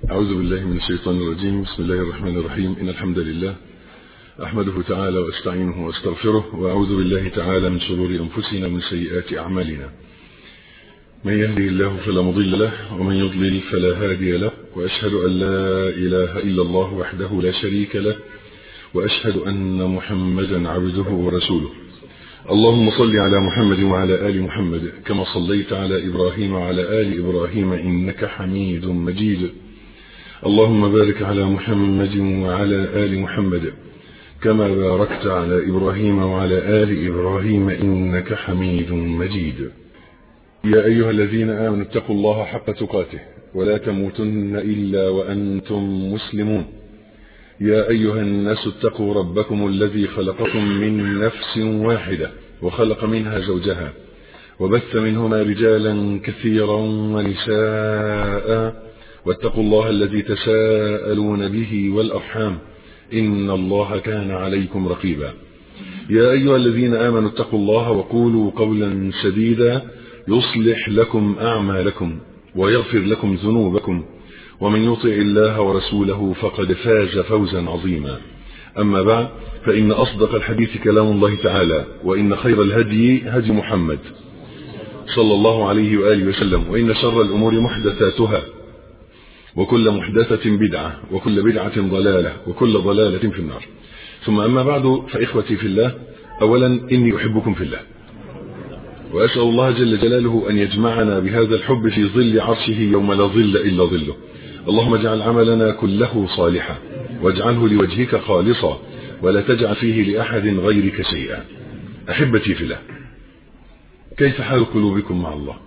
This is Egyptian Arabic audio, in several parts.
أعوذ بالله من الشيطان الرجيم بسم الله الرحمن الرحيم إن الحمد لله أحمده تعالى وأستعينه وأستغفره وأعوذ بالله تعالى من شرور أنفسنا ومن سيئات أعمالنا من يهدي الله فلا مضل له ومن يضلل فلا هادي له وأشهد أن لا إله إلا الله وحده لا شريك له وأشهد أن محمدا عبده ورسوله اللهم صل على محمد وعلى آل محمد كما صليت على إبراهيم وعلى آل إبراهيم إنك حميد مجيد اللهم بارك على محمد وعلى آل محمد كما باركت على إبراهيم وعلى آل إبراهيم إنك حميد مجيد يا أيها الذين آمنوا اتقوا الله حق تقاته ولا تموتن إلا وأنتم مسلمون يا أيها الناس اتقوا ربكم الذي خلقكم من نفس واحدة وخلق منها زوجها وبث منهما رجالا كثيرا ونساء واتقوا الله الذي تساءلون به والأرحام إن الله كان عليكم رقيبا يا أيها الذين آمنوا اتقوا الله وقولوا قولا سديدا يصلح لكم أعمالكم ويغفر لكم ذنوبكم ومن يطع الله ورسوله فقد فاز فوزا عظيما أما بعد فإن أصدق الحديث كلام الله تعالى وإن خير الهدي هدي محمد صلى الله عليه وآله وسلم وإن شر الأمور محدثاتها وكل محدثة بدعة وكل بدعة ضلالة وكل ضلالة في النار ثم أما بعد فإخوتي في الله أولا إني أحبكم في الله وأسأل الله جل جلاله أن يجمعنا بهذا الحب في ظل عرشه يوم لا ظل إلا ظله اللهم اجعل عملنا كله صالحا واجعله لوجهك خالصا ولا تجعل فيه لأحد غيرك شيئا أحبتي في الله كيف حال قلوبكم مع الله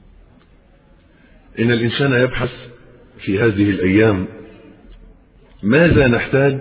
إن الإنسان يبحث في هذه الأيام ماذا نحتاج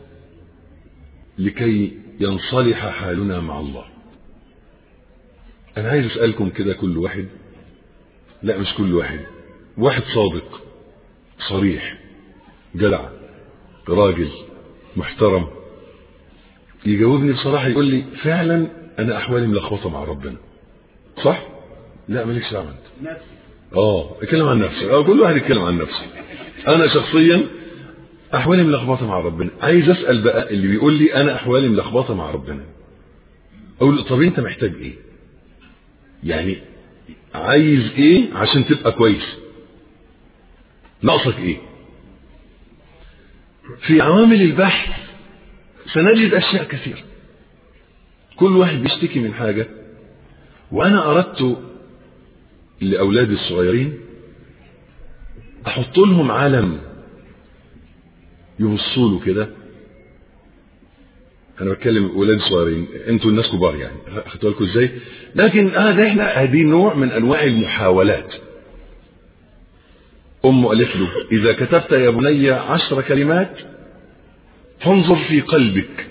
لكي ينصلح حالنا مع الله أنا عايز أسألكم كده كل واحد لا مش كل واحد واحد صادق صريح جدع راجل محترم يجاوبني بصراحة يقول لي فعلا أنا أحوالي ملخبطة مع ربنا صح؟ لا مالكش دعوة أنت اه اتكلم عن نفسك اه كل واحد يتكلم عن نفسه انا شخصيا احوالي ملخبطه مع ربنا عايز اسال بقى اللي بيقول لي انا احوالي ملخبطه مع ربنا اقول طب انت محتاج ايه يعني عايز ايه عشان تبقى كويس ناقصك ايه في عوامل البحث سنجد اشياء كثيره كل واحد بيشتكي من حاجه وانا اردت لاولادي الصغيرين احط لهم علم يبصوا له كده انا بتكلم اولاد صغيرين انتوا الناس كبار يعني اخدتوا بالكم ازاي لكن هذا احنا هذه نوع من انواع المحاولات امه قالت له اذا كتبت يا بني عشر كلمات فانظر في قلبك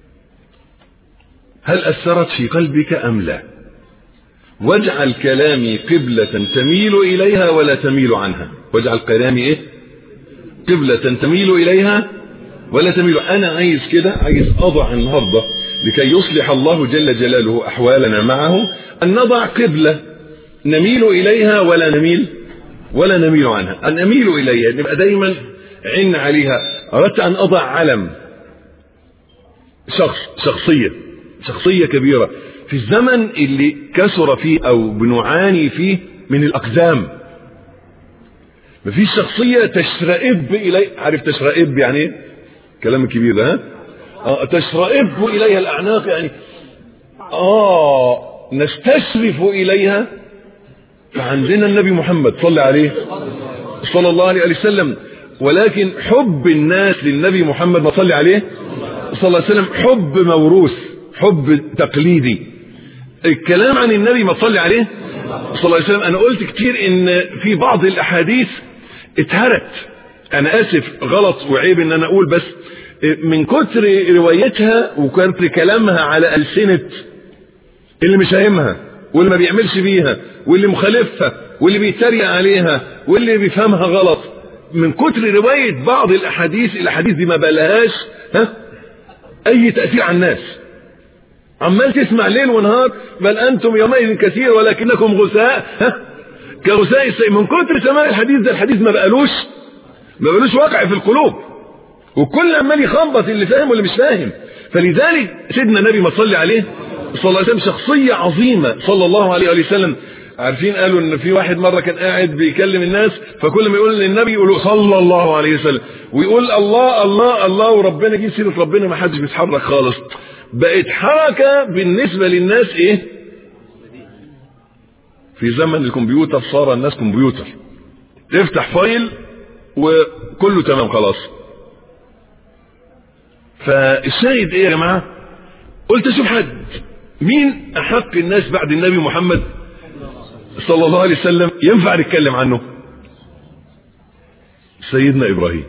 هل اثرت في قلبك ام لا واجعل كلامي قبلة تميل إليها ولا تميل عنها واجعل كلامي إيه قبلة تميل إليها ولا تميل أنا عايز كده عايز أضع النهاردة لكي يصلح الله جل جلاله أحوالنا معه أن نضع قبلة نميل إليها ولا نميل ولا نميل عنها أن نميل إليها نبقى دايما عن عليها أردت أن أضع علم شخص شخصية شخصية كبيرة في الزمن اللي كثر فيه او بنعاني فيه من الاقزام مفيش شخصية تشرئب الي عارف تشرئب يعني ايه كلام كبير ده ها آه تشرئب اليها الاعناق يعني اه نستشرف اليها فعندنا النبي محمد صلى عليه صلى الله عليه وسلم ولكن حب الناس للنبي محمد ما صلي عليه صلى الله عليه وسلم حب موروث حب تقليدي الكلام عن النبي ما تصلي عليه صلى الله عليه وسلم انا قلت كتير ان في بعض الاحاديث اتهرت انا اسف غلط وعيب ان انا اقول بس من كتر روايتها وكتر كلامها على السنة اللي مش هايمها واللي ما بيعملش بيها واللي مخالفها واللي بيتريق عليها واللي بيفهمها غلط من كتر رواية بعض الاحاديث الاحاديث دي ما بلهاش ها اي تأثير على الناس عمال تسمع ليل ونهار بل انتم يومئذ كثير ولكنكم غثاء ها كغثاء السيل من كتر سماع الحديث ده الحديث ما بقالوش ما بلوش واقع في القلوب وكل عمال يخبط اللي فاهم واللي مش فاهم فلذلك سيدنا النبي ما صلي عليه صلى الله عليه وسلم شخصية عظيمة صلى الله عليه وآله وسلم عارفين قالوا ان في واحد مرة كان قاعد بيكلم الناس فكل ما يقول للنبي يقولوا صلى الله عليه وسلم ويقول الله الله الله وربنا يجيب سيرة ربنا ما حدش بيتحرك خالص بقت حركة بالنسبة للناس ايه في زمن الكمبيوتر صار الناس كمبيوتر تفتح فايل وكله تمام خلاص فالشاهد ايه يا جماعة قلت اشوف حد مين احق الناس بعد النبي محمد صلى الله عليه وسلم ينفع نتكلم عنه سيدنا ابراهيم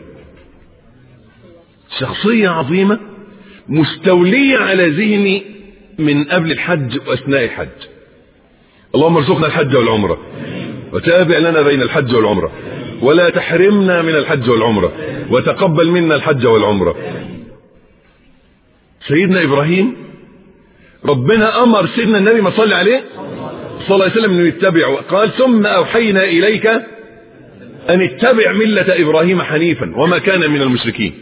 شخصية عظيمة مستولية على ذهني من قبل الحج واثناء الحج اللهم ارزقنا الحج والعمرة وتابع لنا بين الحج والعمرة ولا تحرمنا من الحج والعمرة وتقبل منا الحج والعمرة سيدنا ابراهيم ربنا امر سيدنا النبي ما صلى عليه صلى الله عليه وسلم انه يتبعه قال ثم اوحينا اليك ان اتبع ملة ابراهيم حنيفا وما كان من المشركين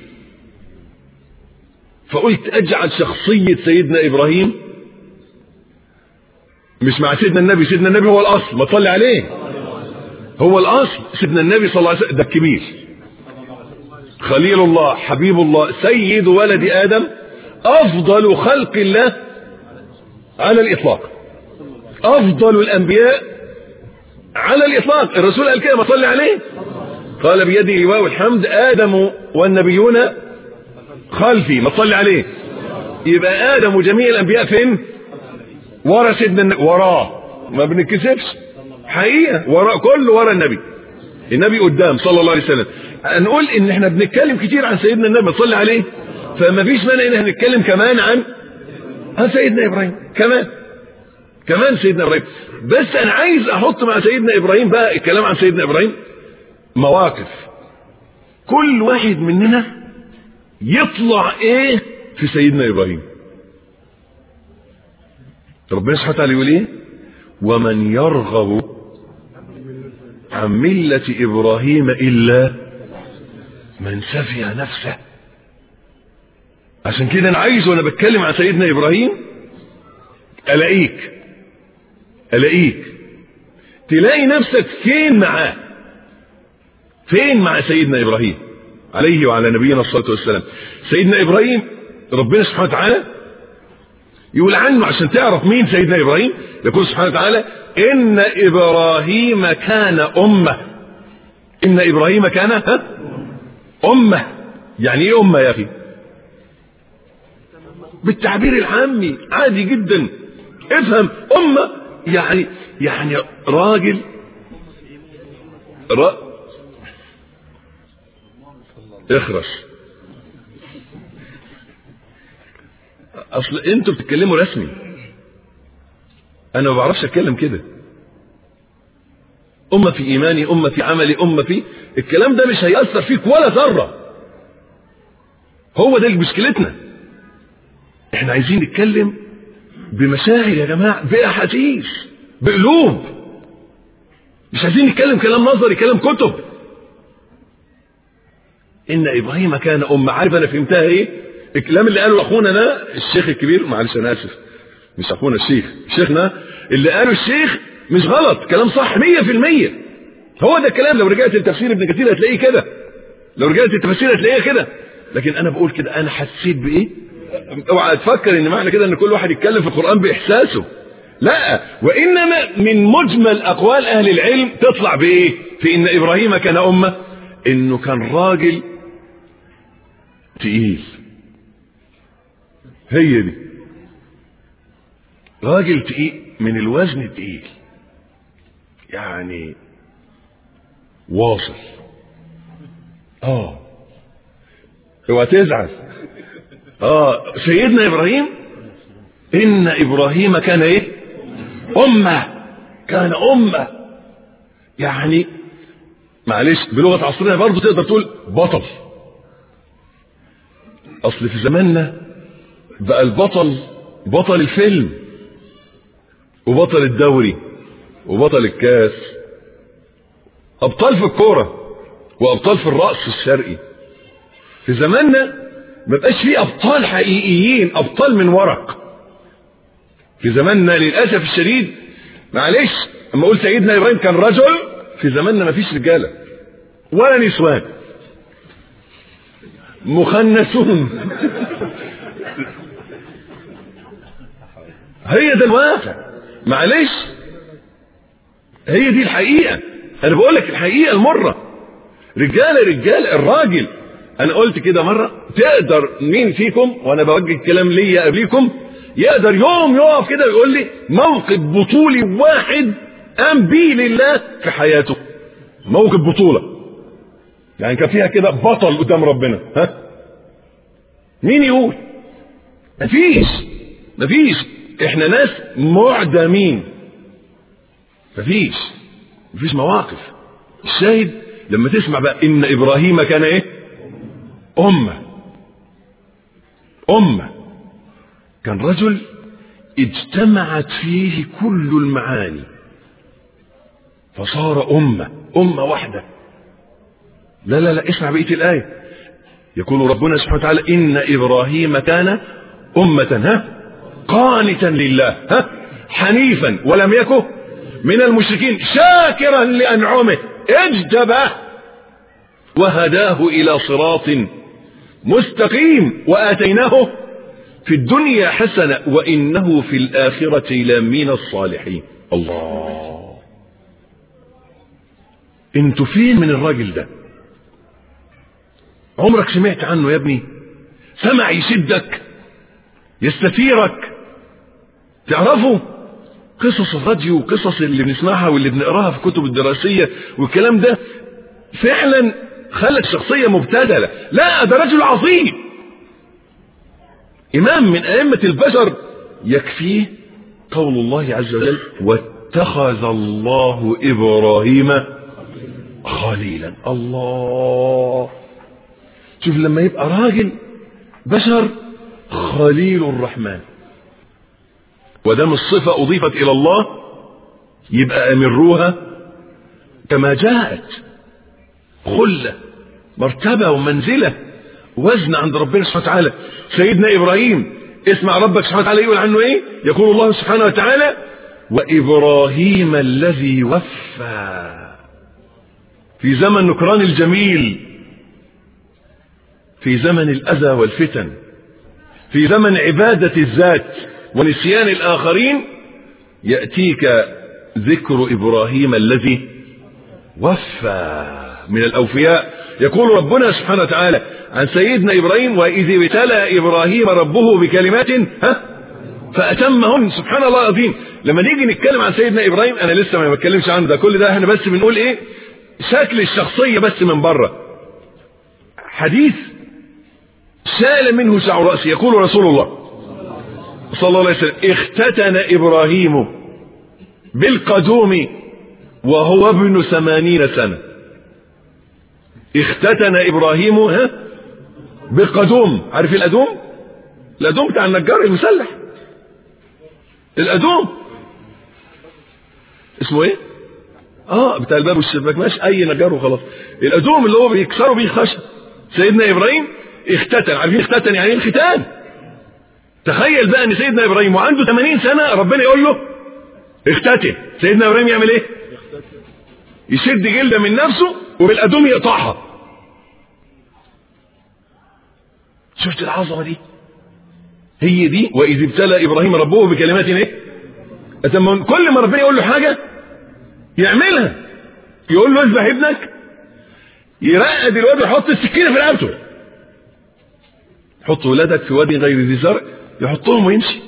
فقلت اجعل شخصية سيدنا ابراهيم مش مع سيدنا النبي سيدنا النبي هو الاصل ما تصلي عليه هو الاصل سيدنا النبي صلى الله عليه وسلم ده الكبير خليل الله حبيب الله سيد ولد ادم افضل خلق الله على الاطلاق افضل الانبياء على الاطلاق الرسول قال كده ما صلي عليه قال بيدي لواء الحمد ادم والنبيون خلفي ما تصلي عليه يبقى ادم وجميع الانبياء فين ورا سيدنا النبي وراه ما بنتكسفش حقيقه ورا كله ورا النبي النبي قدام صلى الله عليه وسلم نقول ان احنا بنتكلم كتير عن سيدنا النبي ما تصلي عليه فما فيش مانع ان احنا نتكلم كمان عن عن سيدنا ابراهيم كمان كمان سيدنا ابراهيم بس انا عايز احط مع سيدنا ابراهيم بقى الكلام عن سيدنا ابراهيم مواقف كل واحد مننا يطلع ايه في سيدنا ابراهيم ربنا سبحانه وتعالى يقول ايه ومن يرغب عن ملة ابراهيم الا من سفي نفسه عشان كده انا عايز وانا بتكلم عن سيدنا ابراهيم الاقيك الاقيك تلاقي نفسك فين معاه فين مع سيدنا ابراهيم عليه وعلى نبينا الصلاه والسلام سيدنا ابراهيم ربنا سبحانه وتعالى يقول عنه عشان تعرف مين سيدنا ابراهيم يقول سبحانه وتعالى ان ابراهيم كان امه ان ابراهيم كان ها امه يعني ايه امه يا اخي بالتعبير العامي عادي جدا افهم امه يعني يعني راجل را اخرس اصل انتوا بتتكلموا رسمي انا ما بعرفش اتكلم كده أمة في إيماني أمة في عملي أمة في الكلام ده مش هيأثر فيك ولا ذرة هو ده مشكلتنا احنا عايزين نتكلم بمشاعر يا جماعة بأحاسيس بقلوب مش عايزين نتكلم كلام نظري كلام كتب إن إبراهيم كان أم عارف أنا فهمتها إيه الكلام اللي قاله أخونا ده الشيخ الكبير معلش أنا آسف مش أخونا الشيخ شيخنا اللي قاله الشيخ مش غلط كلام صح مية في المية هو ده الكلام لو رجعت لتفسير ابن كثير هتلاقيه كده لو رجعت للتفسير هتلاقيه كده لكن انا بقول كده انا حسيت بايه اوعى تفكر ان معنى كده ان كل واحد يتكلم في القران باحساسه لا وانما من مجمل اقوال اهل العلم تطلع بايه في ان ابراهيم كان امه انه كان راجل تقيل هي دي راجل تقيل من الوزن التقيل يعني واصل اه اوعى تزعل اه سيدنا ابراهيم ان ابراهيم كان ايه امه كان امه يعني معلش بلغه عصرنا برضه تقدر تقول بطل اصل في زماننا بقى البطل بطل الفيلم وبطل الدوري وبطل الكاس ابطال في الكوره وابطال في الرأس الشرقي في زماننا ما بقاش فيه ابطال حقيقيين ابطال من ورق في زماننا للاسف الشديد معلش اما اقول سيدنا ابراهيم كان رجل في زماننا ما فيش رجاله ولا نسوان مخنثون هي ده الواقع معلش هي دي الحقيقه انا بقول لك الحقيقه المره رجاله رجاله الراجل انا قلت كده مره تقدر مين فيكم وانا بوجه الكلام ليا قبليكم يقدر يوم يقف كده ويقول لي موقف بطولي واحد قام بيه لله في حياته موقف بطوله يعني كان فيها كده بطل قدام ربنا ها مين يقول مفيش مفيش احنا ناس معدمين مفيش مفيش مواقف الشاهد لما تسمع بقى ان ابراهيم كان ايه امه امه كان رجل اجتمعت فيه كل المعاني فصار امه امه واحده لا لا لا اسمع بقيه الايه يقول ربنا سبحانه وتعالى ان ابراهيم كان امه ها قانتا لله ها حنيفا ولم يكن من المشركين شاكرا لانعمه اجتباه وهداه الى صراط مستقيم واتيناه في الدنيا حسنه وانه في الاخره لمن الصالحين الله انتوا فين من الراجل ده عمرك سمعت عنه يا ابني سمع يشدك يستثيرك تعرفوا قصص الراديو وقصص اللي بنسمعها واللي بنقراها في الكتب الدراسية والكلام ده فعلا خلت شخصية مبتذلة لا ده رجل عظيم إمام من أئمة البشر يكفيه قول الله عز وجل واتخذ الله إبراهيم خليلا الله شوف لما يبقى راجل بشر خليل الرحمن ودام الصفة أضيفت إلى الله يبقى أمروها كما جاءت خلة مرتبة ومنزلة وزن عند ربنا سبحانه وتعالى سيدنا إبراهيم اسمع ربك سبحانه وتعالى يقول عنه إيه يقول الله سبحانه وتعالى وإبراهيم الذي وفى في زمن نكران الجميل في زمن الأذى والفتن في زمن عبادة الذات ونسيان الآخرين يأتيك ذكر إبراهيم الذي وفى من الأوفياء يقول ربنا سبحانه وتعالى عن سيدنا إبراهيم وإذ ابتلى إبراهيم ربه بكلمات ها فأتمهن سبحان الله العظيم لما نيجي نتكلم عن سيدنا إبراهيم أنا لسه ما بتكلمش عنه ده كل ده احنا بس بنقول إيه شكل الشخصية بس من بره حديث سال منه شعر رأسه يقول رسول الله صلى الله عليه وسلم اختتن إبراهيم بالقدوم وهو ابن ثمانين سنة اختتن إبراهيم ها بالقدوم عارف الأدوم الأدوم بتاع النجار المسلح الأدوم اسمه ايه اه بتاع الباب والشباك ماشي اي نجار وخلاص الأدوم اللي هو بيكسروا بيه خشب سيدنا إبراهيم اختتن عارفين اختتن يعني الختان تخيل بقى ان سيدنا ابراهيم وعنده 80 سنه ربنا يقول له اختتن سيدنا ابراهيم يعمل ايه يشد جلده من نفسه وبالادوم يقطعها شفت العظمه دي هي دي واذ ابتلى ابراهيم ربه بكلمات ايه أتم كل ما ربنا يقول له حاجه يعملها يقول له اذبح ابنك يرقد الواد ويحط السكينه في رقبته حط ولادك في وادي غير ذي زرع يحطهم ويمشي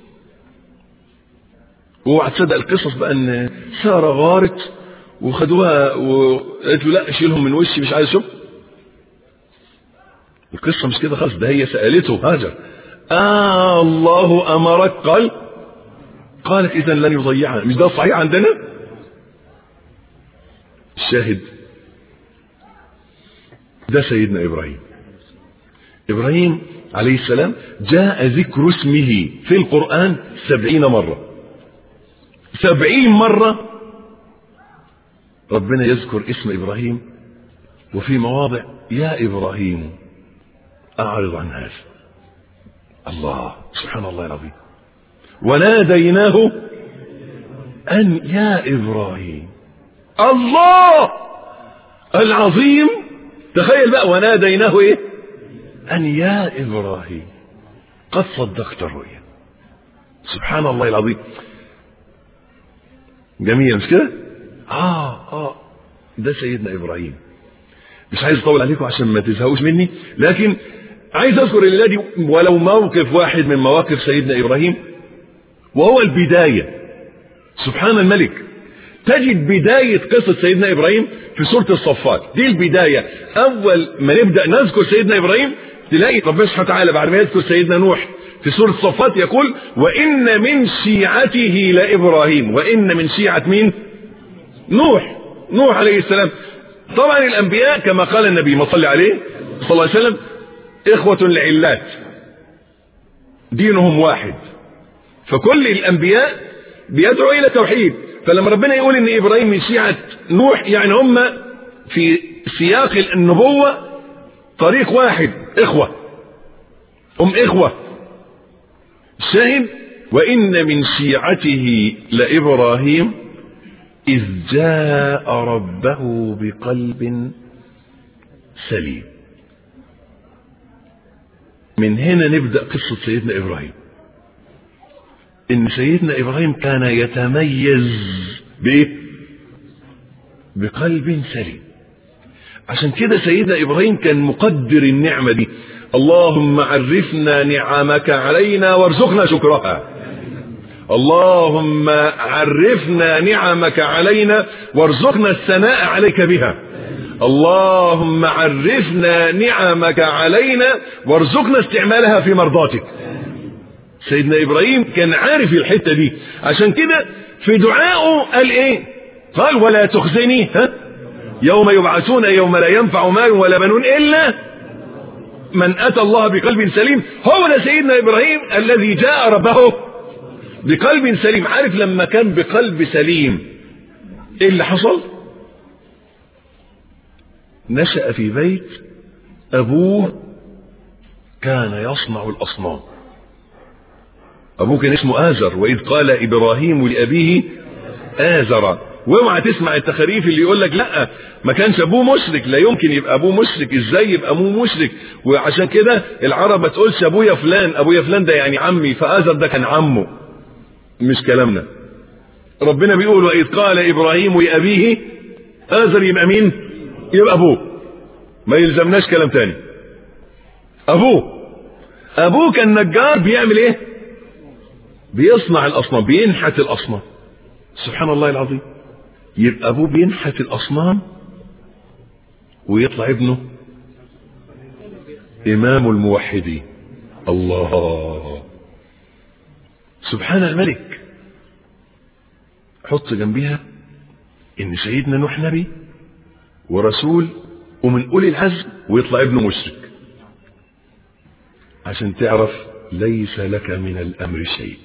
اوعى تصدق القصص بقى ان ساره غارت وخدوها وقالت له لا شيلهم من وشي مش عايز اشوف القصه مش كده خالص ده هي سالته هاجر آه الله امرك قال قالت اذا لن يضيعنا مش ده صحيح عندنا الشاهد ده سيدنا ابراهيم ابراهيم عليه السلام جاء ذكر اسمه في القرآن سبعين مرة سبعين مرة ربنا يذكر اسم إبراهيم وفي مواضع يا إبراهيم أعرض عن هذا الله سبحان الله العظيم وناديناه أن يا إبراهيم الله العظيم تخيل بقى وناديناه إيه أن يا إبراهيم قد صدقت الرؤيا سبحان الله العظيم جميل مش كده آه آه ده سيدنا إبراهيم مش عايز اطول عليكم عشان ما تزهقوش مني لكن عايز اذكر الليله دي ولو موقف واحد من مواقف سيدنا ابراهيم وهو البدايه سبحان الملك تجد بداية قصة سيدنا إبراهيم في سورة الصفات دي البداية أول ما نبدأ نذكر سيدنا إبراهيم تلاقي ربنا سبحانه وتعالى بعد ما يذكر سيدنا نوح في سورة الصفات يقول وإن من شيعته لإبراهيم وإن من شيعة مين نوح نوح عليه السلام طبعا الأنبياء كما قال النبي ما صلى عليه صلى الله عليه وسلم إخوة لعلات دينهم واحد فكل الأنبياء بيدعو إلى توحيد فلما ربنا يقول إن إبراهيم من شيعة نوح يعني هم في سياق النبوة طريق واحد إخوة هم إخوة الشاهد وإن من شيعته لإبراهيم إذ جاء ربه بقلب سليم من هنا نبدأ قصة سيدنا إبراهيم إن سيدنا إبراهيم كان يتميز بإيه؟ بقلب سليم عشان كده سيدنا إبراهيم كان مقدر النعمة دي اللهم عرفنا نعمك علينا وارزقنا شكرها اللهم عرفنا نعمك علينا وارزقنا الثناء عليك بها اللهم عرفنا نعمك علينا وارزقنا استعمالها في مرضاتك سيدنا ابراهيم كان عارف الحته دي عشان كده في دعائه قال ايه قال ولا تخزني ها يوم يبعثون يوم لا ينفع مال ولا بنون الا من اتى الله بقلب سليم هو ده سيدنا ابراهيم الذي جاء ربه بقلب سليم عارف لما كان بقلب سليم ايه اللي حصل نشأ في بيت ابوه كان يصنع الاصنام ابوه كان اسمه آزر واذ قال ابراهيم لابيه آزر واوعى تسمع التخاريف اللي يقول لك لا ما كانش ابوه مشرك لا يمكن يبقى ابوه مشرك ازاي يبقى ابوه مشرك وعشان كده العرب ما تقولش ابويا فلان ابويا فلان ده يعني عمي فآزر ده كان عمه مش كلامنا ربنا بيقول واذ قال ابراهيم لابيه آزر يبقى مين يبقى ابوه ما يلزمناش كلام تاني ابوه ابوه كان نجار بيعمل ايه بيصنع الاصنام بينحت الاصنام سبحان الله العظيم يبقى ابوه بينحت الاصنام ويطلع ابنه امام الموحدين الله سبحان الملك حط جنبها ان سيدنا نوح نبي ورسول ومن اولي العزم ويطلع ابنه مشرك عشان تعرف ليس لك من الامر شيء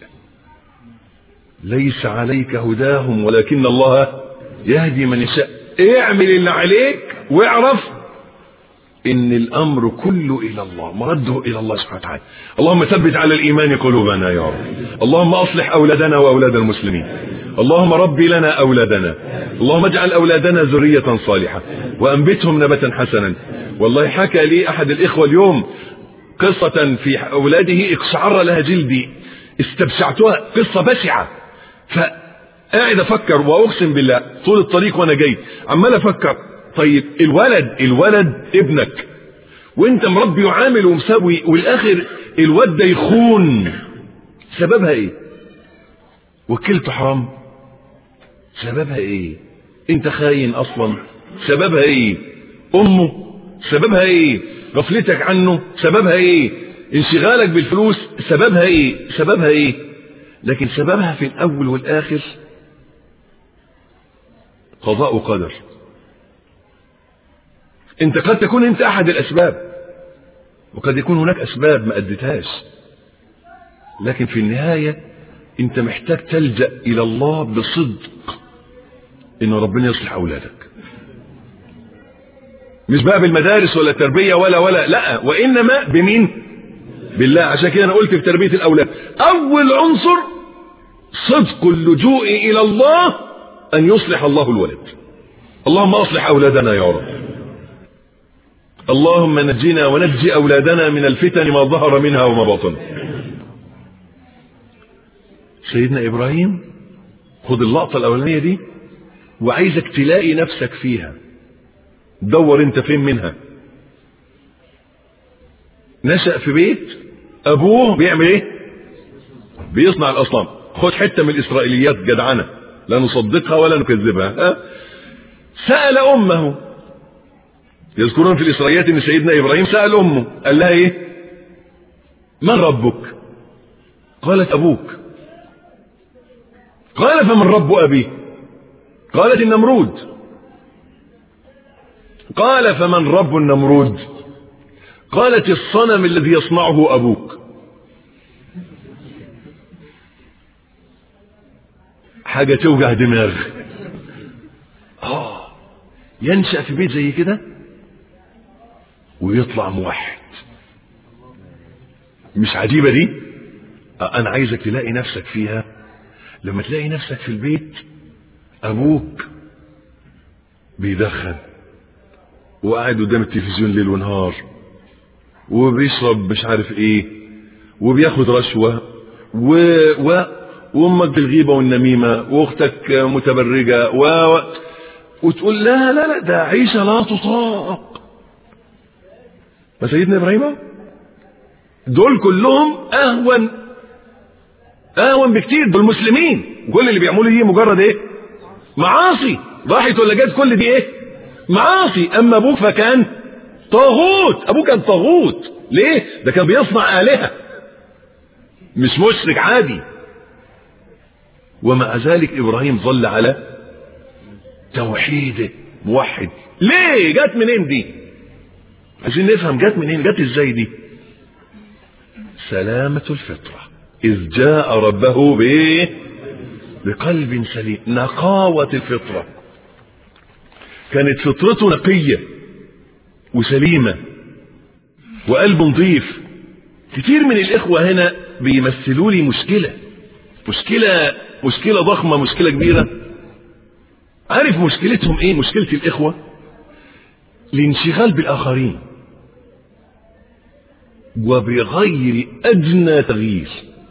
ليس عليك هداهم ولكن الله يهدي من يشاء اعمل اللي عليك واعرف ان الامر كله الى الله مرده الى الله سبحانه وتعالى اللهم ثبت على الايمان قلوبنا يا رب اللهم اصلح اولادنا واولاد المسلمين اللهم ربي لنا اولادنا اللهم اجعل اولادنا ذريه صالحه وانبتهم نبتا حسنا والله حكى لي احد الاخوه اليوم قصه في اولاده اقشعر لها جلدي استبشعتها قصه بشعه فقاعد افكر واقسم بالله طول الطريق وانا جاي عمال افكر طيب الولد الولد ابنك وانت مربي وعامل ومسوي والاخر الواد ده يخون سببها ايه وكلته حرام سببها ايه انت خاين اصلا سببها ايه امه سببها ايه غفلتك عنه سببها ايه انشغالك بالفلوس سببها ايه سببها ايه لكن سببها في الاول والاخر قضاء وقدر انت قد تكون انت احد الاسباب وقد يكون هناك اسباب ما اديتهاش لكن في النهاية انت محتاج تلجأ الى الله بصدق ان ربنا يصلح اولادك مش بقى بالمدارس ولا التربية ولا ولا لا وإنما بمين بالله عشان كده أنا قلت في تربية الأولاد أول عنصر صدق اللجوء إلى الله أن يصلح الله الولد اللهم أصلح أولادنا يا رب اللهم نجنا ونجي أولادنا من الفتن ما ظهر منها وما بطن سيدنا إبراهيم خد اللقطة الأولانية دي وعايزك تلاقي نفسك فيها دور انت فين منها نشأ في بيت أبوه بيعمل إيه بيصنع الأصنام خد حتة من الإسرائيليات جدعنة لا نصدقها ولا نكذبها ها؟ سأل أمه يذكرون في الإسرائيليات أن سيدنا إبراهيم سأل أمه قال لها إيه من ربك قالت أبوك قال فمن رب أبيه قالت النمرود قال فمن رب النمرود قالت الصنم الذي يصنعه أبوك حاجة توجع دماغ آه ينشأ في بيت زي كده ويطلع موحد مش عجيبة دي آه أنا عايزك تلاقي نفسك فيها لما تلاقي نفسك في البيت أبوك بيدخن وقاعد قدام التلفزيون ليل ونهار وبيشرب مش عارف ايه وبياخد رشوة و... و... وامك بالغيبة والنميمة واختك متبرجة و... وتقول لا لا لا ده عيشة لا تطاق ما سيدنا ابراهيم دول كلهم اهون اهون بكتير دول مسلمين كل اللي بيعملوا دي مجرد ايه معاصي راحت ولا جت كل دي ايه معاصي اما ابوك فكان طاغوت ابوك كان طاغوت ليه ده كان بيصنع الهه مش مشرك عادي ومع ذلك ابراهيم ظل على توحيده موحد ليه جت منين دي عايزين نفهم جت منين جت ازاي دي سلامة الفطرة إذ جاء ربه بإيه بقلب سليم نقاوة الفطرة كانت فطرته نقية وسليمة وقلب نظيف كتير من الإخوة هنا بيمثلوا لي مشكلة مشكلة مشكلة ضخمة مشكلة كبيرة عارف مشكلتهم ايه مشكلة الإخوة الانشغال بالآخرين وبغير أدنى تغيير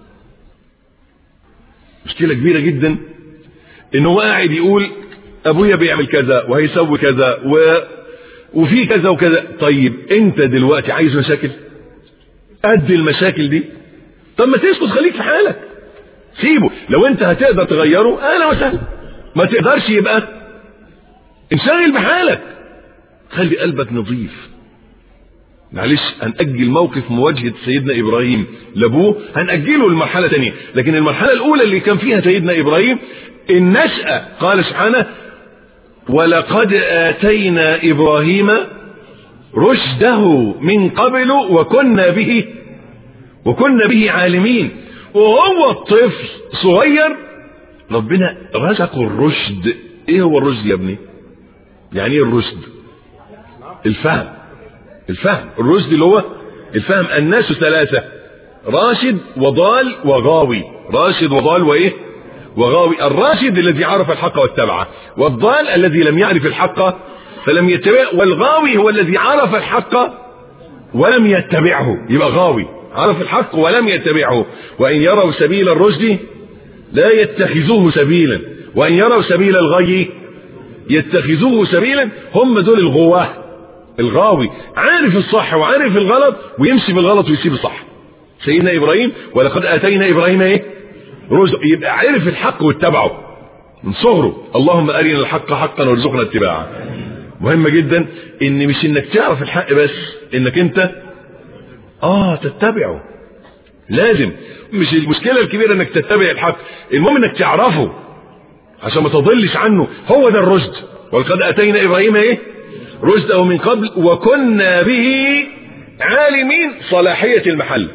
مشكلة كبيرة جدا ان هو قاعد يقول ابويا بيعمل كذا وهيسوي كذا و... وفي كذا وكذا طيب انت دلوقتي عايز مشاكل قد المشاكل دي طب ما تسكت خليك في حالك سيبه لو انت هتقدر تغيره اهلا وسهلا ما تقدرش يبقى انشغل بحالك خلي قلبك نظيف معلش هنأجل موقف مواجهة سيدنا إبراهيم لأبوه هنأجله لمرحلة تانية لكن المرحلة الأولى اللي كان فيها سيدنا إبراهيم النشأة قال سبحانه ولقد آتينا إبراهيم رشده من قبل وكنا به وكنا به عالمين وهو الطفل صغير ربنا رزقه الرشد ايه هو الرشد يا ابني يعني ايه الرشد الفهم الفهم الرشد اللي هو الفهم الناس ثلاثة راشد وضال وغاوي راشد وضال وايه وغاوي الراشد الذي عرف الحق واتبعه والضال الذي لم يعرف الحق فلم يتبعه والغاوي هو الذي عرف الحق ولم يتبعه يبقى غاوي عرف الحق ولم يتبعه وإن يروا سبيل الرشد لا يتخذوه سبيلا وإن يروا سبيل الغي يتخذوه سبيلا هم دول الغواه الغاوي عارف الصح وعارف الغلط ويمشي بالغلط ويسيب الصح سيدنا إبراهيم ولقد آتينا إبراهيم إيه رشد يبقى عرف الحق واتبعه من صغره اللهم أرنا الحق حقا وارزقنا اتباعه مهم جدا ان مش انك تعرف الحق بس انك انت اه تتبعه لازم مش المشكلة الكبيرة انك تتبع الحق المهم انك تعرفه عشان ما تضلش عنه هو ده الرشد ولقد اتينا ابراهيم ايه رشده من قبل وكنا به عالمين صلاحية المحل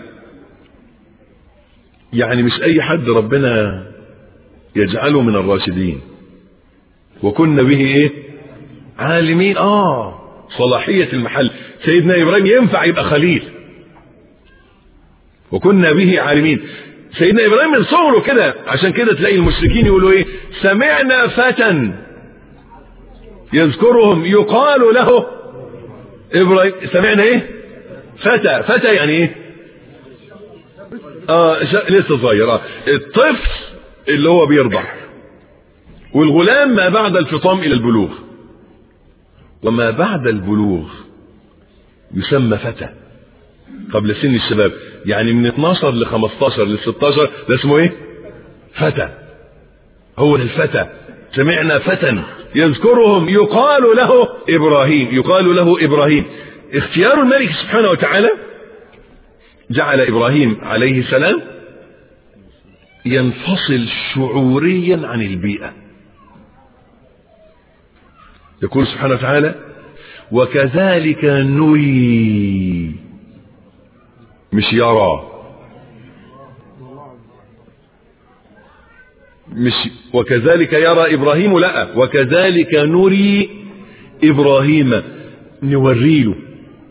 يعني مش اي حد ربنا يجعله من الراشدين وكنا به ايه عالمين اه صلاحية المحل سيدنا إبراهيم ينفع يبقى خليل وكنا به عالمين سيدنا إبراهيم من صغره كده عشان كده تلاقي المشركين يقولوا إيه سمعنا فتى يذكرهم يقال له إبراهيم سمعنا إيه فتى فتى يعني إيه آه لسه صغير آه الطفل اللي هو بيرضع والغلام ما بعد الفطام إلى البلوغ وما بعد البلوغ يسمى فتى قبل سن الشباب يعني من 12 ل 15 ل 16 ده اسمه ايه فتى هو الفتى سمعنا فتى يذكرهم يقال له ابراهيم يقال له ابراهيم اختيار الملك سبحانه وتعالى جعل ابراهيم عليه السلام ينفصل شعوريا عن البيئه يقول سبحانه وتعالى وكذلك نري مش يرى مش وكذلك يرى ابراهيم لا وكذلك نري ابراهيم نوري له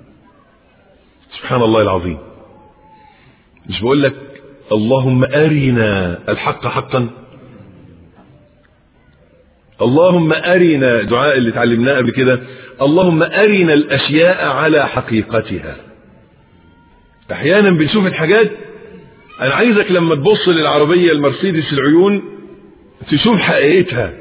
سبحان الله العظيم مش بقول لك اللهم ارنا الحق حقا اللهم أرنا دعاء اللي اتعلمناه قبل كده اللهم أرنا الأشياء على حقيقتها أحيانا بنشوف الحاجات أنا عايزك لما تبص للعربية المرسيدس العيون تشوف حقيقتها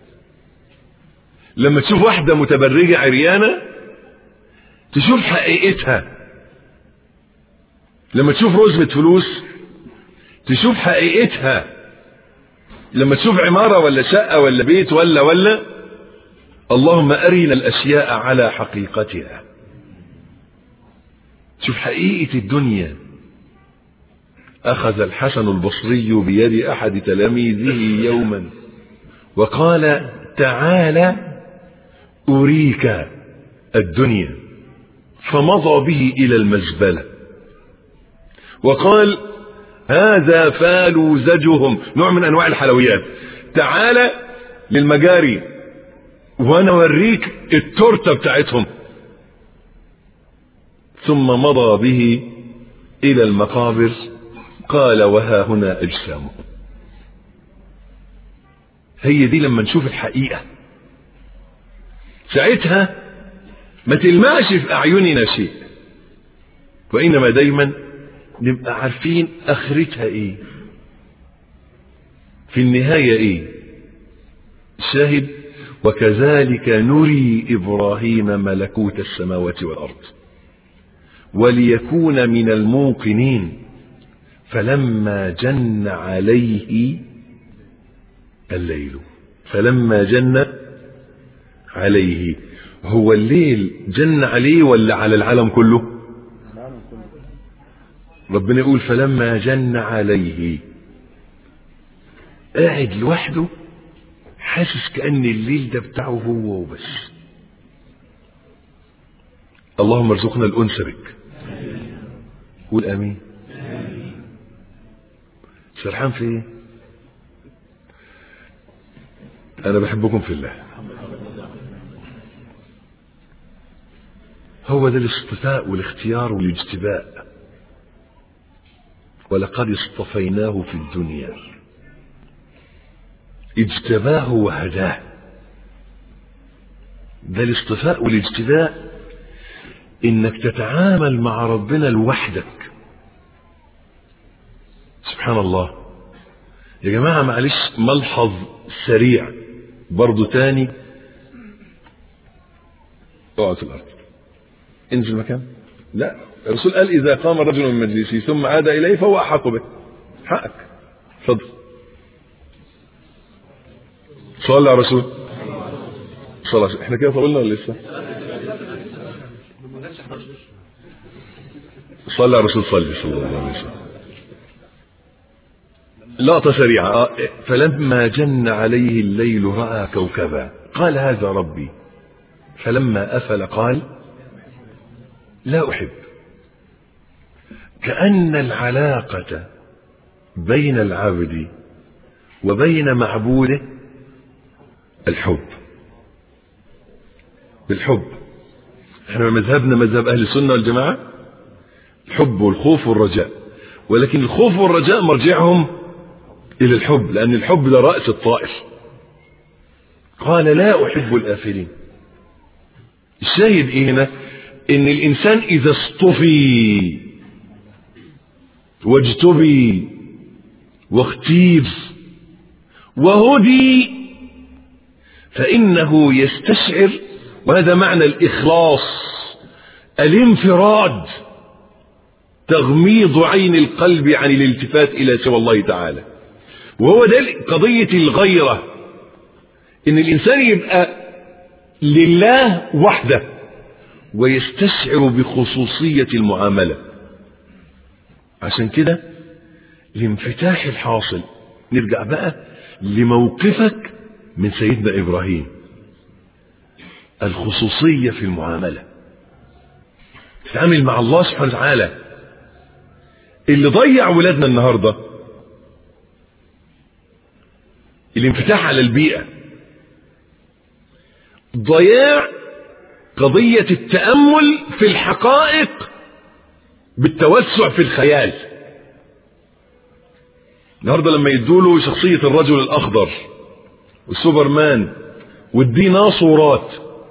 لما تشوف واحدة متبرجة عريانة تشوف حقيقتها لما تشوف رزمة فلوس تشوف حقيقتها لما تشوف عمارة ولا شقة ولا بيت ولا ولا اللهم أرنا الأشياء على حقيقتها شوف حقيقة الدنيا أخذ الحسن البصري بيد أحد تلاميذه يوما وقال تعالى أريك الدنيا فمضى به إلى المزبلة وقال هذا فالوزجهم نوع من انواع الحلويات تعالى للمجاري وانا اوريك التورته بتاعتهم ثم مضى به الى المقابر قال وها هنا اجسامه هي دي لما نشوف الحقيقه ساعتها ما تلمعش في اعيننا شيء وانما دايما نبقى عارفين اخرتها ايه في النهايه ايه الشاهد وكذلك نري ابراهيم ملكوت السماوات والارض وليكون من الموقنين فلما جن عليه الليل فلما جن عليه هو الليل جن عليه ولا على العالم كله ربنا يقول فلما جن عليه قاعد لوحده حاسس كأن الليل ده بتاعه هو وبس اللهم ارزقنا الأنس بك قول آمين سرحان في ايه أنا بحبكم في الله هو ده الاصطفاء والاختيار والاجتباء ولقد اصطفيناه في الدنيا اجتباه وهداه ده الاصطفاء والاجتباء انك تتعامل مع ربنا لوحدك سبحان الله يا جماعة معلش ملحظ سريع برضو تاني اقعد في الارض انزل مكان لا الرسول قال اذا قام الرجل من مجلسه ثم عاد اليه فهو احق به حقك اتفضل صلى على الرسول صلى احنا كده طولنا ولا لسه صلى على الرسول صلى صلى الله عليه وسلم لقطة سريعة فلما جن عليه الليل رأى كوكبا قال هذا ربي فلما أفل قال لا أحب كأن العلاقة بين العبد وبين معبوده الحب بالحب احنا مذهبنا مذهب اهل السنه والجماعه الحب والخوف والرجاء ولكن الخوف والرجاء مرجعهم الى الحب لان الحب ده راس الطائر قال لا احب الافلين الشاهد ايه هنا ان الانسان اذا اصطفي واجتبي واختير وهدي فانه يستشعر وهذا معنى الاخلاص الانفراد تغميض عين القلب عن الالتفات الى سوى الله تعالى وهو ده قضيه الغيره ان الانسان يبقى لله وحده ويستشعر بخصوصيه المعامله عشان كده الانفتاح الحاصل نرجع بقى لموقفك من سيدنا ابراهيم الخصوصيه في المعامله تتعامل مع الله سبحانه وتعالى اللي ضيع ولادنا النهارده الانفتاح على البيئه ضياع قضيه التامل في الحقائق بالتوسع في الخيال النهارده لما يدوله شخصيه الرجل الاخضر والسوبرمان والديناصورات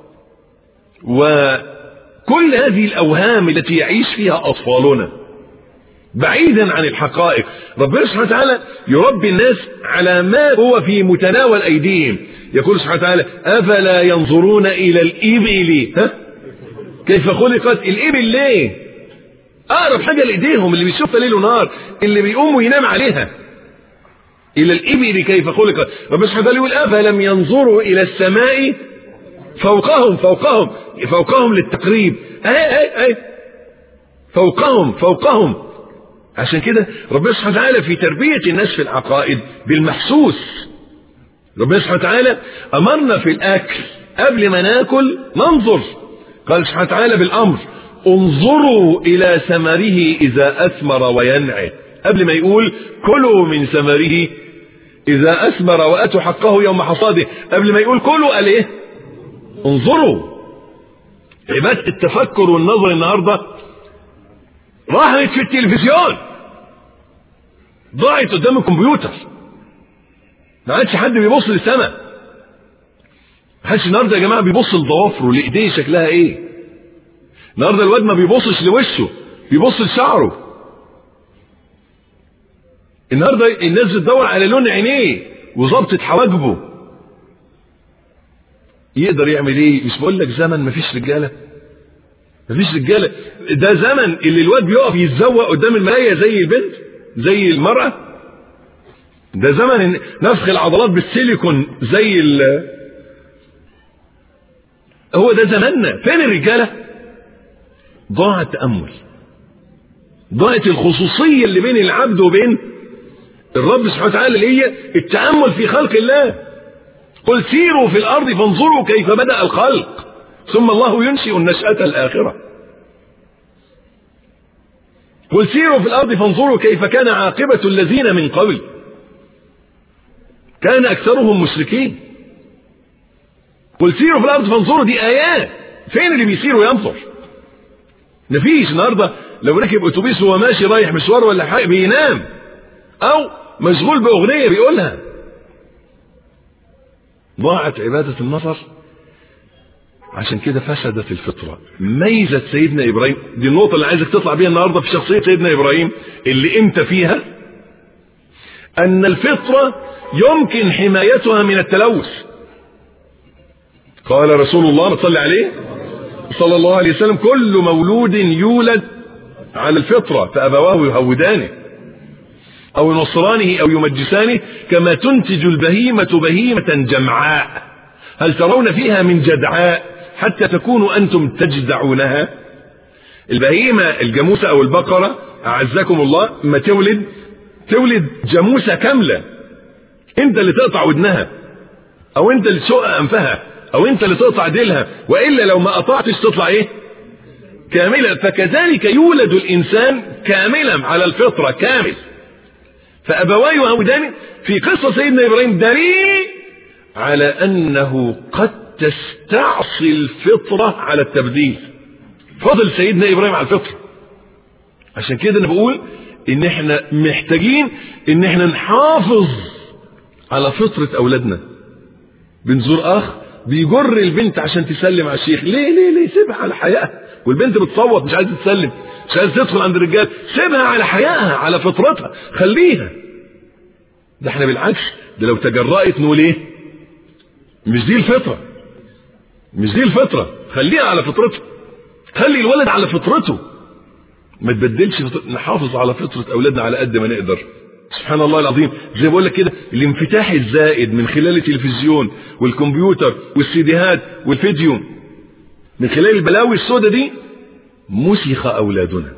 وكل هذه الاوهام التي يعيش فيها اطفالنا بعيدا عن الحقائق ربنا سبحانه وتعالى يربي الناس على ما هو في متناول ايديهم يقول سبحانه وتعالى افلا ينظرون الى الابل ها كيف خلقت الابل ليه اقرب حاجه لايديهم اللي بيشوفها ليل ونهار اللي بيقوم وينام عليها الى الابل كيف خلقت ربنا سبحانه وتعالى يقول افلم ينظروا الى السماء فوقهم فوقهم فوقهم للتقريب اهي اهي اهي فوقهم فوقهم عشان كده ربنا سبحانه وتعالى في تربية الناس في العقائد بالمحسوس ربنا سبحانه وتعالى أمرنا في الأكل قبل ما ناكل ننظر قال سبحانه وتعالى بالأمر انظروا إلى ثمره إذا أثمر وينعي قبل ما يقول كلوا من ثمره إذا أثمر وأتوا حقه يوم حصاده قبل ما يقول كلوا قال إيه انظروا عبادة التفكر والنظر النهارده راحت في التلفزيون ضاعت قدام الكمبيوتر ما عادش حد بيبص للسماء ما حدش النهارده يا جماعه بيبص لضوافره لايديه شكلها ايه النهارده الواد ما بيبصش لوشه بيبص لشعره النهارده الناس بتدور على لون عينيه وظبطة حواجبه يقدر يعمل ايه مش بقول لك زمن مفيش رجاله مفيش رجاله ده زمن اللي الواد بيقف يتزوق قدام المرايه زي البنت زي المراه ده زمن نفخ العضلات بالسيليكون زي ال هو ده زماننا فين الرجاله ضاع التامل ضاعت الخصوصيه اللي بين العبد وبين الرب سبحانه وتعالى اللي هي التامل في خلق الله قل سيروا في الارض فانظروا كيف بدا الخلق ثم الله ينشئ النشأة الآخرة قل سيروا في الأرض فانظروا كيف كان عاقبة الذين من قبل كان أكثرهم مشركين قل سيروا في الأرض فانظروا دي آيات فين اللي بيسير وينظر مفيش النهاردة لو ركب أتوبيس وهو ماشي رايح مشوار ولا حاجة بينام أو مشغول بأغنية بيقولها ضاعت عبادة النظر عشان كده فسدت الفطرة ميزة سيدنا إبراهيم دي النقطة اللي عايزك تطلع بيها النهاردة في شخصية سيدنا إبراهيم اللي انت فيها أن الفطرة يمكن حمايتها من التلوث قال رسول الله صلى عليه صلى الله عليه وسلم كل مولود يولد على الفطرة فأبواه يهودانه أو ينصرانه أو يمجسانه كما تنتج البهيمة بهيمة جمعاء هل ترون فيها من جدعاء حتى تكونوا أنتم تجدعونها البهيمة الجاموسة أو البقرة أعزكم الله ما تولد تولد جاموسة كاملة أنت اللي تقطع ودنها أو أنت اللي تشق أنفها أو أنت اللي تقطع ديلها وإلا لو ما قطعتش تطلع إيه كاملة فكذلك يولد الإنسان كاملا على الفطرة كامل فأبواه يهودان في قصة سيدنا إبراهيم دليل على أنه قد تستعصي الفطرة على التبديل فضل سيدنا ابراهيم على الفطره عشان كده انا بقول ان احنا محتاجين ان احنا نحافظ على فطره اولادنا بنزور اخ بيجر البنت عشان تسلم على الشيخ ليه ليه ليه سيبها على حيائها والبنت بتصوت مش عايزه تسلم مش عايزه تدخل عند الرجال سيبها على حيائها على فطرتها خليها ده احنا بالعكس ده لو تجرأت نقول ايه مش دي الفطره مش دي الفطره خليها على فطرتها خلي الولد على فطرته ما تبدلش فطرة. نحافظ على فطره اولادنا على قد ما نقدر سبحان الله العظيم زي بقول لك كده الانفتاح الزائد من خلال التلفزيون والكمبيوتر والسيديهات والفيديو من خلال البلاوي السوداء دي مسخ اولادنا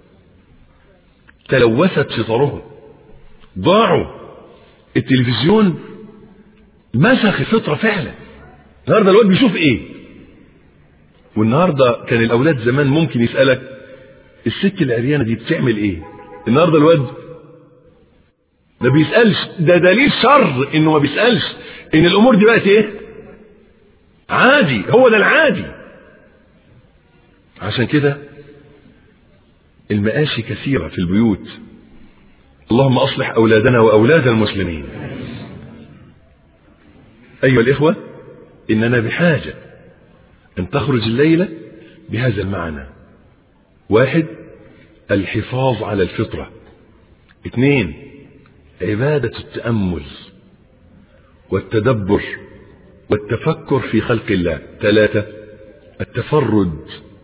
تلوثت فطرهم ضاعوا التلفزيون مسخ الفطره فعلا النهارده الواد بيشوف ايه والنهارده كان الاولاد زمان ممكن يسالك الست العريانه دي بتعمل ايه النهارده الواد ما بيسالش ده دليل شر انه ما بيسالش ان الامور دي بقت ايه عادي هو ده العادي عشان كده المآسي كثيرة في البيوت اللهم أصلح أولادنا وأولاد المسلمين أيها الإخوة إننا بحاجة أن تخرج الليلة بهذا المعنى واحد الحفاظ على الفطرة اثنين عبادة التأمل والتدبر والتفكر في خلق الله ثلاثة التفرد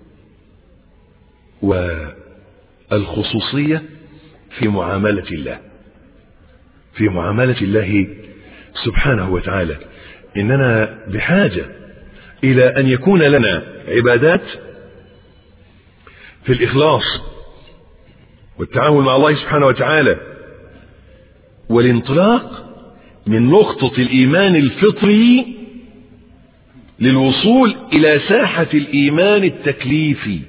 والخصوصية في معاملة الله في معاملة الله سبحانه وتعالى إننا بحاجة إلى أن يكون لنا عبادات في الإخلاص والتعامل مع الله سبحانه وتعالى والانطلاق من نقطة الإيمان الفطري للوصول إلى ساحة الإيمان التكليفي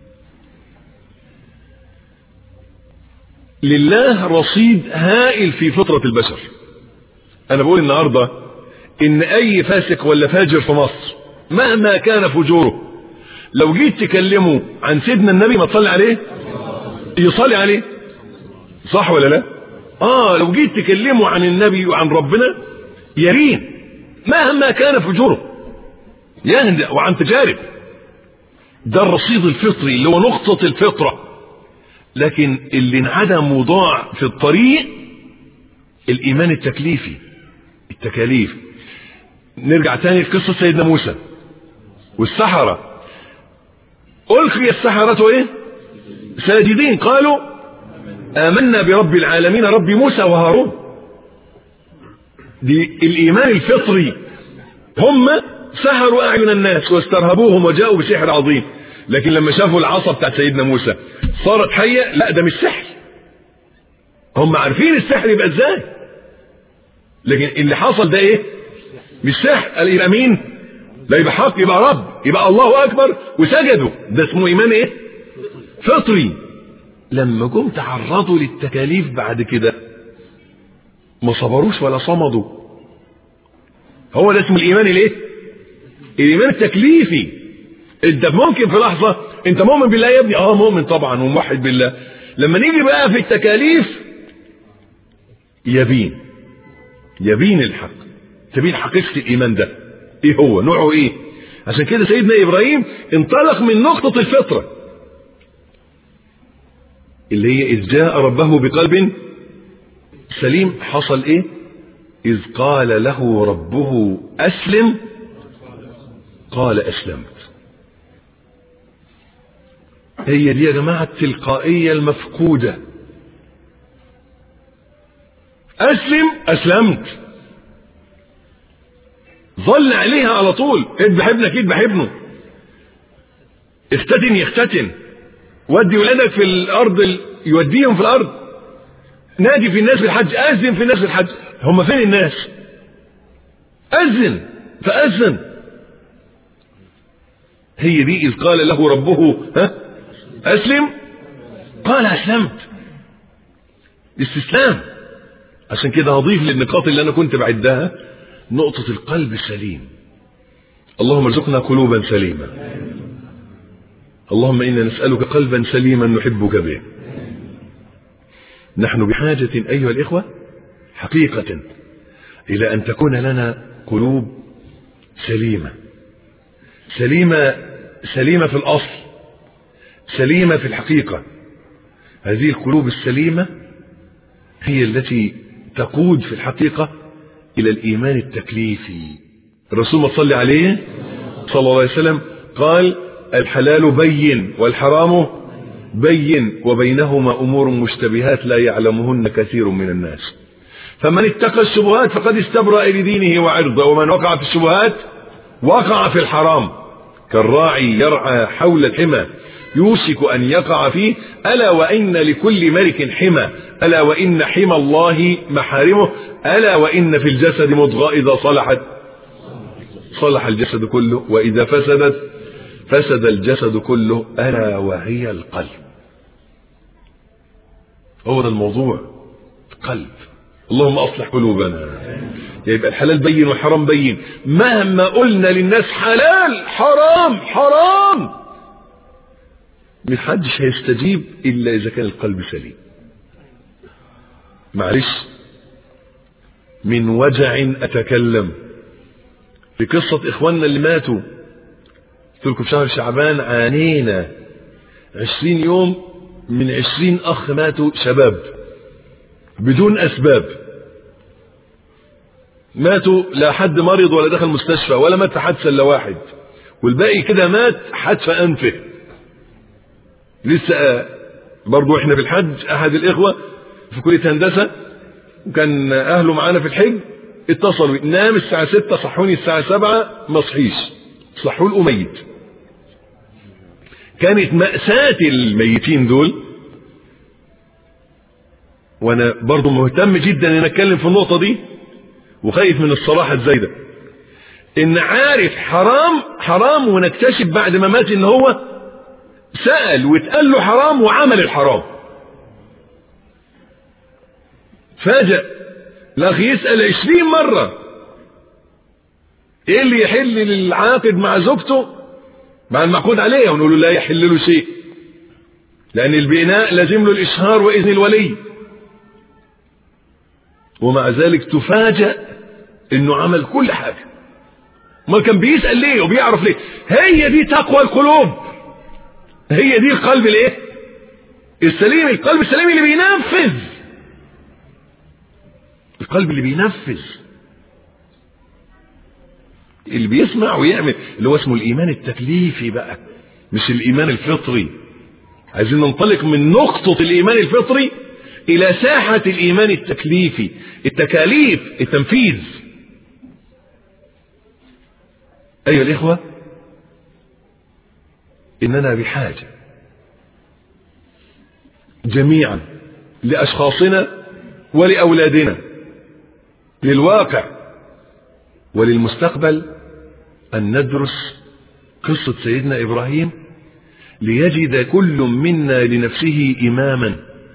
لله رصيد هائل في فطرة البشر أنا بقول النهاردة إن أي فاسق ولا فاجر في مصر مهما كان فجوره لو جيت تكلمه عن سيدنا النبي ما تصلي عليه يصلي عليه صح ولا لا اه لو جيت تكلمه عن النبي وعن ربنا يرين مهما كان فجوره يهدأ وعن تجارب ده الرصيد الفطري اللي هو نقطة الفطرة لكن اللي انعدم وضاع في الطريق الإيمان التكليفي التكاليف نرجع تاني في قصة سيدنا موسى والسحرة ألقي السحرة إيه ساجدين قالوا آمنا برب العالمين رب موسى وهارون دي الإيمان الفطري هم سهروا أعين الناس واسترهبوهم وجاءوا بسحر عظيم لكن لما شافوا العصا بتاعت سيدنا موسى صارت حية لا ده مش سحر هم عارفين السحر يبقى ازاي لكن اللي حصل ده ايه مش سحر قال يبقى مين لا يبقى حق يبقى رب يبقى الله اكبر وسجدوا ده اسمه ايمان ايه فطري لما جم تعرضوا للتكاليف بعد كده ما صبروش ولا صمدوا هو ده اسمه الايمان الايه الايمان التكليفي انت ممكن في لحظه انت مؤمن بالله يا ابني اه مؤمن طبعا وموحد بالله لما نيجي بقى في التكاليف يبين يبين الحق تبين حقيقه الايمان ده ايه هو نوعه ايه عشان كده سيدنا ابراهيم انطلق من نقطه الفطره اللي هي اذ جاء ربه بقلب سليم حصل ايه اذ قال له ربه اسلم قال اسلمت هي دي يا جماعه التلقائيه المفقوده اسلم اسلمت ظل عليها على طول اذبح ابنك اذبح ابنه اختتن يختتن ودي ولادك في الارض يوديهم في الارض نادي في الناس في الحج اذن في الناس في الحج هم فين الناس اذن فاذن هي دي اذ قال له ربه ها اسلم قال اسلمت استسلام عشان كده هضيف للنقاط اللي انا كنت بعدها نقطة القلب السليم اللهم ارزقنا قلوبا سليمة اللهم إنا نسألك قلبا سليما نحبك به نحن بحاجة أيها الإخوة حقيقة إلى أن تكون لنا قلوب سليمة سليمة سليمة في الأصل سليمة في الحقيقة هذه القلوب السليمة هي التي تقود في الحقيقة إلى الإيمان التكليفي الرسول صلى عليه صلى الله عليه وسلم قال الحلال بين والحرام بين وبينهما أمور مشتبهات لا يعلمهن كثير من الناس فمن اتقى الشبهات فقد استبرأ لدينه وعرضه ومن وقع في الشبهات وقع في الحرام كالراعي يرعى حول الحمى يوشك أن يقع فيه ألا وإن لكل ملك حمى ألا وإن حمى الله محارمه ألا وإن في الجسد مضغة إذا صلحت صلح الجسد كله وإذا فسدت فسد الجسد كله ألا وهي القلب هو ده الموضوع قلب اللهم أصلح قلوبنا يبقى الحلال بين والحرام بين مهما قلنا للناس حلال حرام حرام محدش هيستجيب إلا إذا كان القلب سليم معلش من وجع أتكلم في قصة إخواننا اللي ماتوا قلت لكم في شهر شعبان عانينا عشرين يوم من عشرين أخ ماتوا شباب بدون أسباب ماتوا لا حد مرض ولا دخل مستشفى ولا مات في حادثة إلا واحد والباقي كده مات حتف أنفه لسه برضو احنا في الحج أحد الإخوة في كلية هندسة وكان أهله معانا في الحج اتصلوا نام الساعة ستة صحوني الساعة سبعة ما صحيش صحوا له ميت كانت مأساة الميتين دول وانا برضو مهتم جدا ان اتكلم في النقطة دي وخايف من الصراحة الزايدة ان عارف حرام حرام ونكتشف بعد ما مات ان هو سأل واتقال له حرام وعمل الحرام فاجأ الاخ يسأل عشرين مرة ايه اللي يحل للعاقد مع زوجته مع المعقود عليها ونقول له لا يحل له شيء لان البناء لازم له الاشهار واذن الولي ومع ذلك تفاجأ انه عمل كل حاجة ما كان بيسأل ليه وبيعرف ليه هي دي تقوى القلوب هي دي القلب الايه السليم القلب السليم اللي بينفذ القلب اللي بينفذ اللي بيسمع ويعمل اللي هو اسمه الايمان التكليفي بقى مش الايمان الفطري عايزين ننطلق من نقطة الايمان الفطري الى ساحة الايمان التكليفي التكاليف التنفيذ ايها الاخوة اننا بحاجة جميعا لاشخاصنا ولاولادنا للواقع وللمستقبل أن ندرس قصة سيدنا إبراهيم ليجد كل منا لنفسه إماما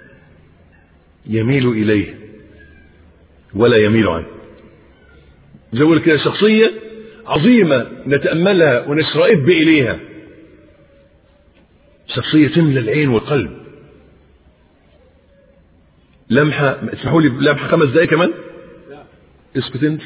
يميل إليه ولا يميل عنه زي كده شخصية عظيمة نتأملها ونشرئب إليها شخصية تملى العين والقلب لمحة اسمحوا لي لمحة خمس دقايق كمان اسكت انت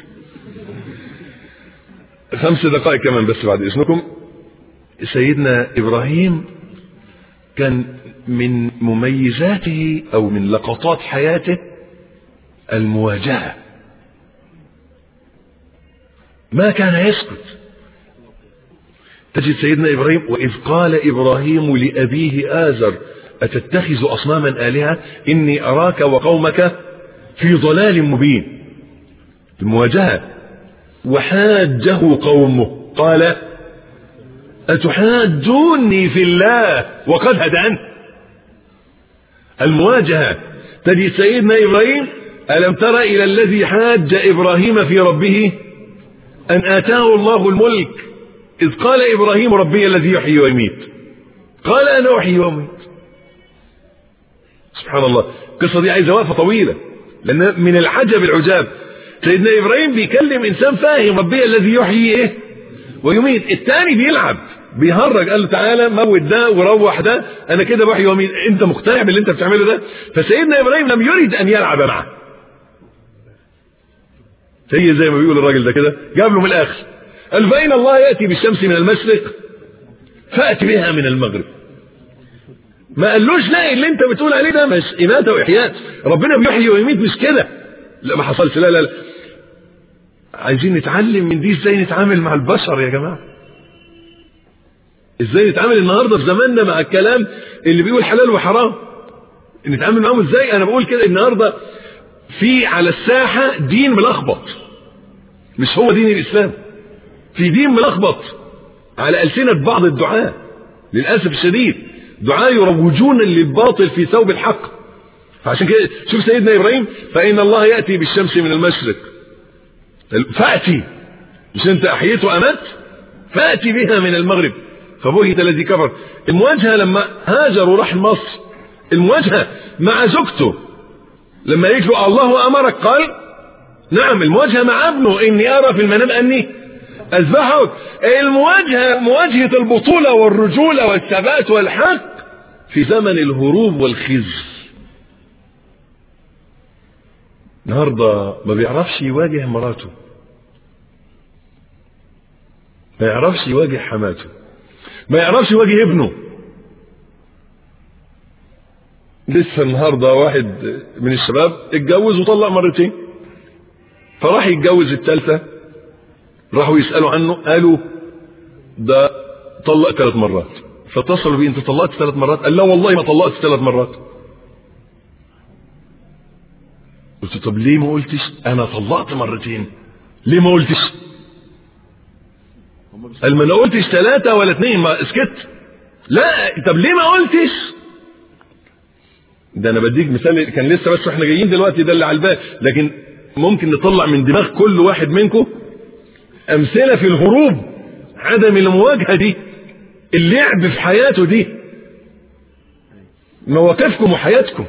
خمس دقائق كمان بس بعد اذنكم سيدنا ابراهيم كان من مميزاته او من لقطات حياته المواجهه ما كان يسكت تجد سيدنا ابراهيم واذ قال ابراهيم لابيه ازر اتتخذ اصناما الهه اني اراك وقومك في ضلال مبين المواجهه وحاجه قومه قال أتحاجوني في الله وقد هدان المواجهة تجد سيدنا إبراهيم ألم تر إلى الذي حاج إبراهيم في ربه أن آتاه الله الملك إذ قال إبراهيم ربي الذي يحيي ويميت قال أنا أحيي وأميت سبحان الله القصة دي عايزة وقفة طويلة لأن من العجب العجاب سيدنا ابراهيم بيكلم انسان فاهم ربي الذي يحيي ايه ويميت الثاني بيلعب بيهرج قال له تعالى موت ده وروح ده انا كده بحي يومين انت مقتنع باللي انت بتعمله ده فسيدنا ابراهيم لم يريد ان يلعب معه هي زي ما بيقول الراجل ده كده جاب له من الاخر قال فإن الله يأتي بالشمس من المشرق فأتي بها من المغرب ما قالوش لا اللي انت بتقول عليه ده مش إماتة وإحياء ربنا بيحيي ويميت مش كده لا ما حصلش لا لا لا عايزين نتعلم من دي ازاي نتعامل مع البشر يا جماعة ازاي نتعامل النهارده في زماننا مع الكلام اللي بيقول حلال وحرام نتعامل معاهم ازاي انا بقول كده النهارده في على الساحة دين ملخبط مش هو دين الإسلام في دين ملخبط على ألسنة بعض الدعاة للأسف الشديد دعاة يروجون للباطل في ثوب الحق فعشان كده شوف سيدنا إبراهيم فإن الله يأتي بالشمس من المشرق فأتي مش أنت أحييت وأمت فأتي بها من المغرب فبهت الذي كفر المواجهة لما هاجر وراح مصر المواجهة مع زوجته لما يجوا الله أمرك قال نعم المواجهة مع ابنه إني أرى في المنام أني أذبحك المواجهة مواجهة البطولة والرجولة والثبات والحق في زمن الهروب والخزي النهارده ما بيعرفش يواجه مراته ما يعرفش يواجه حماته ما يعرفش يواجه ابنه لسه النهارده واحد من الشباب اتجوز وطلق مرتين فراح يتجوز الثالثه راحوا يسالوا عنه قالوا ده طلق ثلاث مرات فاتصلوا بيه انت طلقت ثلاث مرات قال لا والله ما طلقت ثلاث مرات قلت طب ليه ما قلتش انا طلقت مرتين ليه ما قلتش قال ما انا قلتش ثلاثة ولا اثنين ما اسكت لا طب ليه ما قلتش ده انا بديك مثال كان لسه بس احنا جايين دلوقتي ده اللي على البال لكن ممكن نطلع من دماغ كل واحد منكم امثله في الهروب عدم المواجهه دي اللعب في حياته دي مواقفكم وحياتكم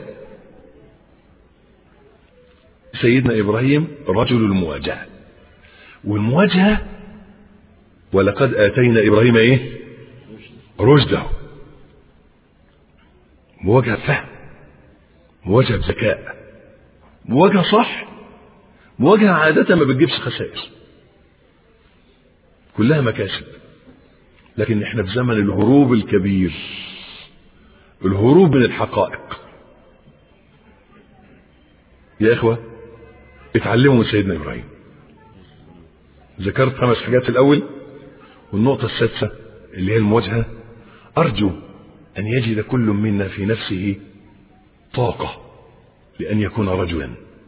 سيدنا ابراهيم رجل المواجهه والمواجهه ولقد اتينا ابراهيم ايه رشده مواجهه فهم مواجهه بذكاء مواجهه صح مواجهه عاده ما بتجيبش خسائر كلها مكاسب لكن احنا في زمن الهروب الكبير الهروب من الحقائق يا اخوه اتعلموا من سيدنا ابراهيم ذكرت خمس حاجات الاول والنقطه السادسه اللي هي المواجهه ارجو ان يجد كل منا في نفسه طاقه لان يكون رجلا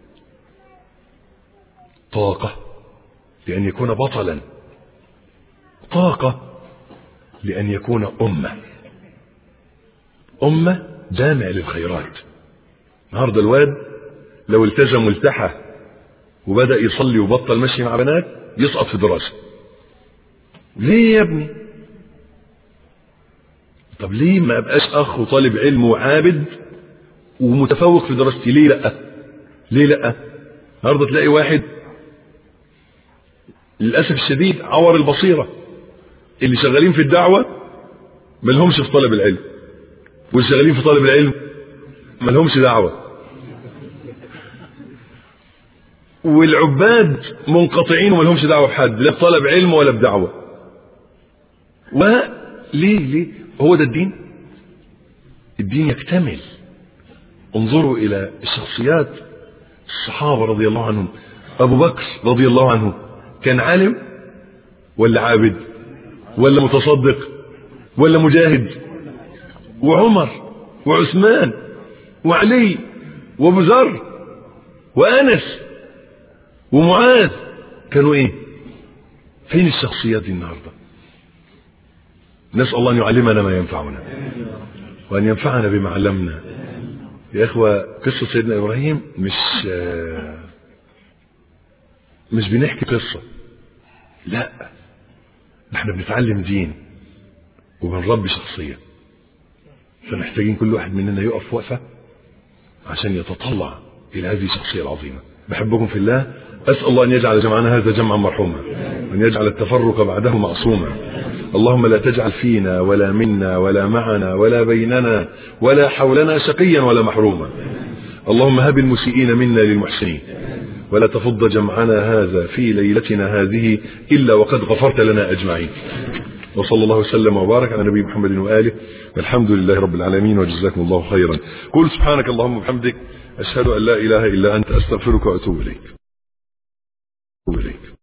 طاقه لان يكون بطلا طاقه لان يكون امه امه جامع للخيرات النهارده الواد لو التزم والتحى وبدا يصلي وبطل مشي مع بنات يسقط في دراسه ليه يا ابني طب ليه ما ابقاش اخ وطالب علم وعابد ومتفوق في دراستي ليه لا ليه لا النهارده تلاقي واحد للاسف الشديد عور البصيره اللي شغالين في الدعوه ما لهمش في طلب العلم واللي شغالين في طلب العلم ما لهمش دعوه والعباد منقطعين وما لهمش دعوه بحد لا بطلب علم ولا بدعوه وليه ليه هو ده الدين الدين يكتمل انظروا الى الشخصيات الصحابه رضي الله عنهم ابو بكر رضي الله عنه كان عالم ولا عابد ولا متصدق ولا مجاهد وعمر وعثمان وعلي وابو ذر وانس ومعاذ كانوا ايه فين الشخصيات دي النهارده نسال الله ان يعلمنا ما ينفعنا وان ينفعنا بما علمنا يا اخوه قصه سيدنا ابراهيم مش مش بنحكي قصه لا احنا بنتعلم دين وبنربي شخصيه فمحتاجين كل واحد مننا يقف وقفه عشان يتطلع الى هذه الشخصيه العظيمه بحبكم في الله أسأل الله أن يجعل جمعنا هذا جمعا مرحوما وأن يجعل التفرق بعده معصوما اللهم لا تجعل فينا ولا منا ولا معنا ولا بيننا ولا حولنا شقيا ولا محروما اللهم هب المسيئين منا للمحسنين ولا تفض جمعنا هذا في ليلتنا هذه إلا وقد غفرت لنا أجمعين وصلى الله وسلم وبارك على نبي محمد وآله والحمد لله رب العالمين وجزاكم الله خيرا قل سبحانك اللهم وبحمدك أشهد أن لا إله إلا أنت أستغفرك وأتوب إليك, أتوب إليك.